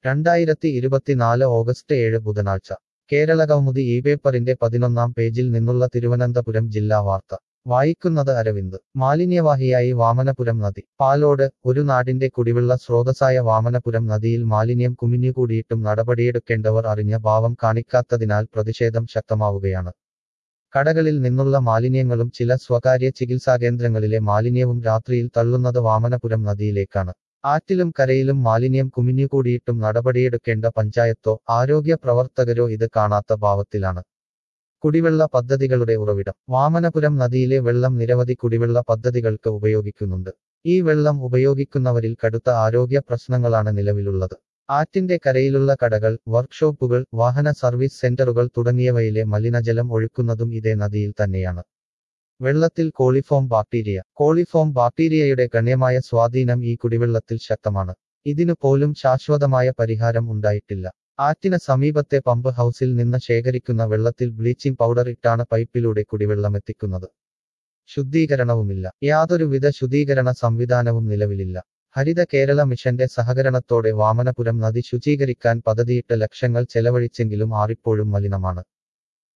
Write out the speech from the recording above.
രണ്ടായിരത്തി ഇരുപത്തിനാല് ഓഗസ്റ്റ് ഏഴ് ബുധനാഴ്ച കേരളകൗമുദി ഈ പേപ്പറിന്റെ പതിനൊന്നാം പേജിൽ നിന്നുള്ള തിരുവനന്തപുരം ജില്ലാ വാർത്ത വായിക്കുന്നത് അരവിന്ദ് മാലിന്യവാഹിയായി വാമനപുരം നദി പാലോട് ഒരു നാടിന്റെ കുടിവെള്ള സ്രോതസ്സായ വാമനപുരം നദിയിൽ മാലിന്യം കുമിഞ്ഞുകൂടിയിട്ടും നടപടിയെടുക്കേണ്ടവർ അറിഞ്ഞ ഭാവം കാണിക്കാത്തതിനാൽ പ്രതിഷേധം ശക്തമാവുകയാണ് കടകളിൽ നിന്നുള്ള മാലിന്യങ്ങളും ചില സ്വകാര്യ ചികിത്സാകേന്ദ്രങ്ങളിലെ മാലിന്യവും രാത്രിയിൽ തള്ളുന്നത് വാമനപുരം നദിയിലേക്കാണ് ആറ്റിലും കരയിലും മാലിന്യം കുമിഞ്ഞുകൂടിയിട്ടും നടപടിയെടുക്കേണ്ട പഞ്ചായത്തോ ആരോഗ്യ പ്രവർത്തകരോ ഇത് കാണാത്ത ഭാവത്തിലാണ് കുടിവെള്ള പദ്ധതികളുടെ ഉറവിടം വാമനപുരം നദിയിലെ വെള്ളം നിരവധി കുടിവെള്ള പദ്ധതികൾക്ക് ഉപയോഗിക്കുന്നുണ്ട് ഈ വെള്ളം ഉപയോഗിക്കുന്നവരിൽ കടുത്ത ആരോഗ്യ പ്രശ്നങ്ങളാണ് നിലവിലുള്ളത് ആറ്റിന്റെ കരയിലുള്ള കടകൾ വർക്ക്ഷോപ്പുകൾ വാഹന സർവീസ് സെന്ററുകൾ തുടങ്ങിയവയിലെ മലിനജലം ഒഴുക്കുന്നതും ഇതേ നദിയിൽ തന്നെയാണ് വെള്ളത്തിൽ കോളിഫോം ബാക്ടീരിയ കോളിഫോം ബാക്ടീരിയയുടെ ഗണ്യമായ സ്വാധീനം ഈ കുടിവെള്ളത്തിൽ ശക്തമാണ് ഇതിനു പോലും ശാശ്വതമായ പരിഹാരം ഉണ്ടായിട്ടില്ല ആറ്റിന് സമീപത്തെ പമ്പ് ഹൗസിൽ നിന്ന് ശേഖരിക്കുന്ന വെള്ളത്തിൽ ബ്ലീച്ചിംഗ് പൗഡർ ഇട്ടാണ് പൈപ്പിലൂടെ കുടിവെള്ളമെത്തിക്കുന്നത് ശുദ്ധീകരണവുമില്ല യാതൊരുവിധ ശുദ്ധീകരണ സംവിധാനവും നിലവിലില്ല ഹരിത കേരള മിഷന്റെ സഹകരണത്തോടെ വാമനപുരം നദി ശുചീകരിക്കാൻ പദ്ധതിയിട്ട് ലക്ഷങ്ങൾ ചെലവഴിച്ചെങ്കിലും ആറിപ്പോഴും മലിനമാണ്